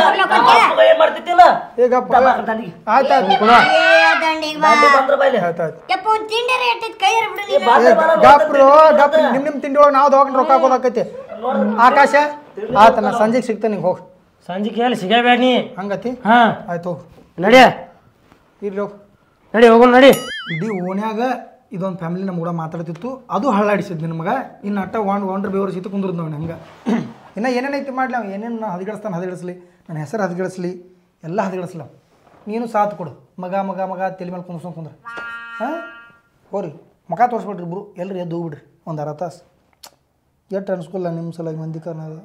ಏನ್ ಮಾಡ್ತಿದ್ದಿಲ್ಲ ಏ ಗಪ್ಪ ಆಯ್ತು ಆಯ್ತು ಕೂಡ ದಂಡಿಗೆ ಬಾ ಬಂದ್ರ ಬೈಲಿ ಆಯ್ತು ಆಯ್ತು ಯಪ್ಪ ಒಂದ್ ತಿಂಡಿರ ಎಟ್ಟೈತ್ ಕೈ ಬಿಡು ನೀನು ಗಪ್ರು ಗಪ್ ನಿಮ್ ನಿಮ್ ತಿಂಡಿ ಒಳಗೆ ನಾವು ದವಾಖಾನೆ ರೊಕ್ಕ ಹಾಕೋದಾಕೈತಿ ಆಕಾಶ ಆತ ನಾ ಸಂಜೆಗೆ ಸಿಗ್ತೇನೆ ನಿಂಗೆ ಹೋಗಿ ಸಂಜೆ ಕೇಳಿ ಸಿಗಬೇಡ ನೀ ಹಂಗತಿ ಹಾ ಆಯ್ತು ಹೋಗು ನಡಿಯ ಇರ್ಲಿ ಹೋಗು ನಡಿ ಹೋಗೋಣ ನಡಿ ಇಡೀ ಓಣ್ಯಾಗ ಇದೊಂದು ಫ್ಯಾಮಿಲಿ ನಮ್ಮ ಕೂಡ ಮಾತಾಡ್ತಿತ್ತು ಅದು ಹಳ್ಳಾಡಿಸಿದ್ ನಿಮ್ಗೆ ಇನ್ನು ಅಟ್ಟ ವಾಂಡ್ ವಾಂಡ್ರ ಬೇವರು ಸಿತ್ತು ಕುಂದ್ರದ್ ನೋಡಿ ಹಂಗೆ ಇನ್ನು ಏನೇನೈತಿ ಮಾಡಲಿ ಅವ್ನು ಏನೇನು ನಾ ಹದಗೆಡಿಸ್ತಾನೆ ಹದಗೆಡಿಸ್ಲಿ ನನ್ನ ಹೆಸರು ಹದಗೆಡಿಸ್ಲಿ ಎಲ್ಲ ಹದಗೆಡಿಸ್ಲಿ ಅವ್ನು ನೀನು ಸಾಥ್ ಕೊಡು ಮಗ ಮಗ ಮಗ ತಲೆ ಮೇಲೆ ಕುಂದ್ಸ್ಕೊಂಡು ಕುಂದ್ರ ಹಾಂ ಹೋರಿ ಮುಖ ತೋರಿಸ್ಬಿಡ್ರಿ ಇಬ್ರು ಎಲ್ಲರೂ ಎದ್ದು ಹೋಗ್ಬಿಡ್ರಿ ಒಂದು ಅರ್ಧ ತಾಸು ಎಷ್ಟು ಅನ್ಸ್ಕೊಲ್ಲ ನಿಮ್ಮ ಸಲ ಮಂದಿ ಕಾರಣ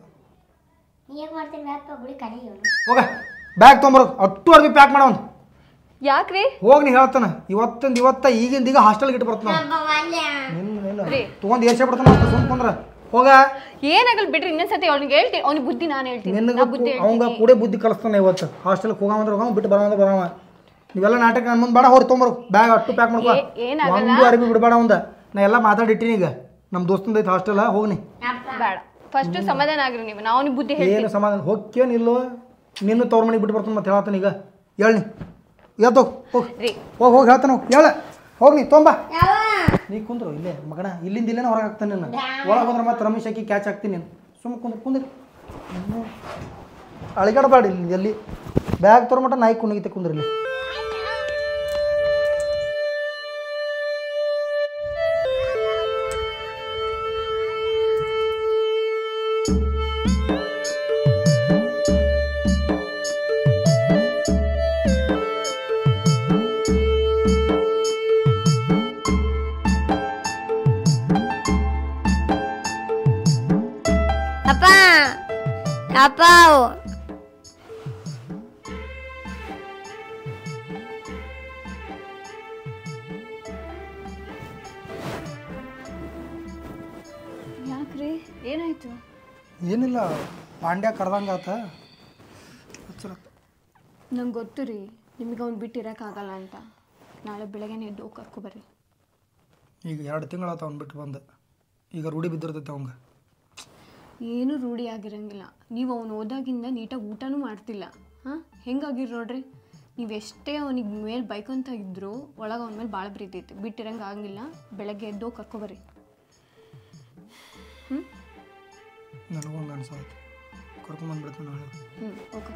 ನೀ ಹೇಗ್ ಮಾಡ್ತೀನಿ ಬ್ಯಾಪ ಬಿಡಿ ಕಡಿ ಹೋಗ ಬ್ಯಾಗ್ ತೊಗೊಂಬರು ಅಟ್ಟು ಅರ್ಬಿ ಪ್ಯಾಕ್ ಮಾಡೋನು ಯಾಕ್ರಿ ಹೋಗಿ ನೀ ಹೇಳ್ತಾನೆ ಇವತ್ತೊಂದು ಇವತ್ತ ಈಗಿಂದ ಈಗ ಹಾಸ್ಟೆಲ್ಗೆ ಇಟ್ಟು ಬರ್ತಾನೆ ನಿನ್ನ ನಿನ್ನ ತೊಗೊಂಡು ಏರ್ಸೇ ಬಿಡ್ತಾನೆ ಸುಮ್ ಕುಂದ್ರ ಹೋಗ ಏನಾಗಲ್ಲ ಬಿಡ್ರಿ ಇನ್ನೊಂದ್ಸತಿ ಅವ್ನಿಗೆ ಹೇಳ್ತೀನಿ ಅವ್ನಿಗೆ ಬುದ್ಧಿ ನಾನು ಹೇಳ್ತೀನಿ ನಿನಗೆ ನಾ ಬುದ್ಧಿ ಅವಂಗ ಕೂಡ ಬುದ್ಧಿ ಕಲಿಸ್ತಾನೆ ಇವತ್ತು ಹಾಸ್ಟೆಲ್ಗೆ ಹೋಗಂದ್ರೆ ಹೋಗವ ಬಿಟ್ಟು ಬರೋಂದ್ರೆ ಬರವ ನೀವೆಲ್ಲ ನಾಟಕ ನನ್ನ ಮುಂದೆ ಬೇಡ ಹೋರಿ ತೊಂಬರು ಬ್ಯಾಗ್ ಅಟ್ಟು ಪ್ಯಾಕ್ ಮಾಡ್ಕೊ ಏ- ಏನಾಗಲ್ಲ. ಒಂದು ಅರಿವಿ ಬಿಡಬೇಡ ಅವಂದ ನಾ ಎಲ್ಲ ಮಾತಾಡಿಟ್ಟಿನಿ ಈಗ ನಮ್ಮ ದೋಸ್ತಂದ ಐತೆ ಹಾಸ್ಟೆಲ್ ಹೋಗ್ನಿ ಬೇಡ ಫಸ್ಟ್ ಸಮಾಧಾನ ಆಗ್ರಿ ನೀವು ನಾ ಅವ್ನಿಗೆ ಬುದ್ಧಿ ಹೇಳ್ತೀನಿ ಏನು ಸಮಾಧಾನ ಹೋಗ್ಯೇನು ಇಲ್ಲೋ ನಿನ್ನ ತವ್ರ ಮನೆಗೆ ಬಿಟ್ಟು ಬರ್ತಾನೆ ಮತ್ತೆ ಹೇಳ್ತಾನೆ ಈಗ ಹೇಳಿ ಎದ್ದು ಹೋಗಿ ರೀ ಹೋಗಿ ಹೋಗಿ ಹೇಳ್ತಾನೆ ಹೋಗಿ ಹೇಳ ಹೋಗಿ ನೀ ತೊಂಬ ಯಾವ ನೀ ಕುಂದ್ರು ಇಲ್ಲೇ ಮಗನ ಇಲ್ಲಿಂದ ಇಲ್ಲೇನೆ ಹೊರಗೆ ಹಾಕ್ತಾನೆ ನೀನು ಒಳಗೆ ಹೋದ್ರೆ ಮತ್ತೆ ರಮೇಶ್ ಹಾಕಿ ಕ್ಯಾಚ್ ಹಾಕ್ತೀನಿ ನೀನು ಸುಮ್ಮ ಕುಂದ್ರು ಕುಂದ್ರಿ ಅಳಿಗಾಡಬೇಡ ಇಲ್ಲಿ ಎಲ್ಲಿ ಬ್ಯಾಗ್ ತರೋ ಮಟ್ಟ ನಾಯಿ ಕುಣಿಗಿತೆ ಕುಂದ್ರಿ ಇಲ್ಲಿ ಅಪ್ಪ ಅಪ್ಪ ಯಾಕ್ರಿ ಏನಾಯ್ತು ಏನಿಲ್ಲ ಪಾಂಡ್ಯ ಕರ್ದಂಗೆ ಆತ ಹಚ್ಚಿರ ನಂಗೆ ಗೊತ್ತು ರೀ ನಿಮಗೆ ಅವ್ನು ಬಿಟ್ಟು ಇರೋಕ್ಕಾಗಲ್ಲ ಅಂತ ನಾಳೆ ಬೆಳಗ್ಗೆ ಎದ್ದು ಹೋಗಿ ಕರ್ಕೊಬರ್ರಿ ಈಗ ಎರಡು ತಿಂಗಳಾತ ಅವ್ನು ಬಿಟ್ಟು ಬಂದೆ ಈಗ ರೂಢಿ ಬಿದ್ದಿರ್ತೈತೆ ಅವಂಗೆ ಏನೂ ರೂಢಿ ಆಗಿರಂಗಿಲ್ಲ ನೀವು ಅವ್ನು ಓದಾಗಿಂದ ನೀಟಾಗಿ ಊಟನೂ ಮಾಡ್ತಿಲ್ಲ ಹಾಂ ಹೆಂಗಾಗಿರ್ ನೋಡ್ರಿ ನೀವು ಎಷ್ಟೇ ಅವನಿಗೆ ಮೇಲೆ ಬೈಕೊಂತ ಇದ್ರು ಒಳಗೆ ಅವನ ಮೇಲೆ ಭಾಳ ಪ್ರೀತಿ ಐತಿ ಬಿಟ್ಟಿರಂಗೆ ಆಗಂಗಿಲ್ಲ ಬೆಳಗ್ಗೆ ಎದ್ದು ಹೋಗಿ ಕರ್ಕೊಬರ್ರಿ ನನಗೊಂದು ಅನ್ಸಾಯ್ತು ಕರ್ಕೊಂಬಂದ್ಬಿಡ್ತೀನಿ ನಾಳೆ ಹ್ಞೂ ಓಕೆ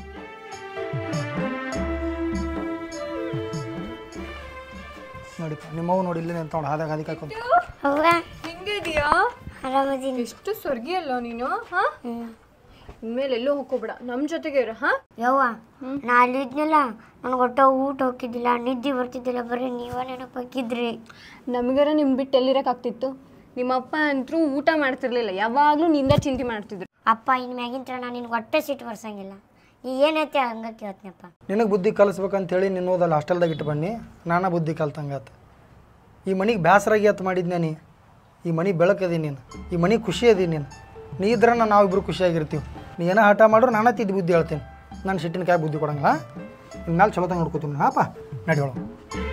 ನೋಡಿಪ್ಪ ನಿಮ್ಮವು ನೋಡಿ ಇಲ್ಲೇ ನಿಂತ್ಕೊಂಡು ಹಾದಾಗ ಹಾದಿ ಕಾಯ್ಕೊಂಡು ಅವ್ವ ಹೆಂಗಿದೆಯಾ ಆರಾಮದೀನಿ ಎಷ್ಟು ಸ್ವರ್ಗಿ ಅಲ್ಲ ನೀನು ಹಾಂ ಇನ್ಮೇಲೆ ಎಲ್ಲೂ ಹೋಗ್ಕೋಬೇಡ ನಮ್ಮ ಜೊತೆಗೆ ಇರು ಹಾಂ ಯವ್ವ ನಾ ಅಲ್ಲಿದ್ನಲ್ಲ ನನಗೆ ಒಟ್ಟ ಊಟ ಹೋಗಿದ್ದಿಲ್ಲ ನಿದ್ದೆ ಬರ್ತಿದ್ದಿಲ್ಲ ಬರೀ ನೀವ ನೆನಪಾಕಿದ್ರಿ ನಮಗಾರ ನಿಮ್ಮ ಬಿಟ್ಟು ಎಲ್ಲಿರೋಕ್ಕಾಗ್ತಿತ್ತು ನಿಮ್ಮಪ್ಪ ಅಂತರೂ ಊಟ ಮಾಡ್ತಿರ್ಲಿಲ್ಲ ಯಾವಾಗಲೂ ನಿಂದ ಚಿಂತೆ ಮಾಡ್ತಿದ್ರು ಅಪ್ಪ ಇನ್ನು ಮ್ಯಾಗಿಂತ್ರ ನಾನು ನಿನ್ಗೆ ಒಟ್ಟೆ ಸಿಟ್ಟು ಬರ್ಸಂಗಿಲ್ಲ ನೀ ಏನೈತೆ ಹಂಗ ಕೇಳ್ತೀನಪ್ಪ ನಿನಗೆ ಬುದ್ಧಿ ಕಲಿಸ್ಬೇಕಂತೇಳಿ ನಿನ್ನ ಓದಲ್ಲಿ ಹಾಸ್ಟೆಲ್ದಾಗ ಇಟ್ಟು ಬನ್ನಿ ನಾನಾ ಬುದ್ಧಿ ಕಲ್ತಂಗಾತ ಈ ಮನೆಗೆ ಬೇಸರಾಗಿ ಅತ್ ಮಾಡಿದ್ನ ನೀ ಈ ಮನೆ ಬೆಳಕದಿ ನೀನು ಈ ಮನೆ ಖುಷಿ ಅದಿ ನೀನು ನೀ ಇದ್ರೆ ನಾವಿಬ್ರು ಖುಷಿಯಾಗಿರ್ತೀವಿ ನೀ ಏನೋ ಹಠ ಮಾಡ್ರು ನಾನೇ ತಿದ್ದು ಬುದ್ಧಿ ಹೇಳ್ತೀನಿ ನಾನು ಸಿಟ್ಟಿನ ಕಾಯಿ ಬುದ್ಧಿ ಕೊಡಂಗಿಲ್ಲ ಇನ್ಮೇಲೆ ಚಲೋ ತಂಗ ನೋಡ್ಕೋತೀನಿ ಹಾಪ ನಡಿ ಒಳಗೆ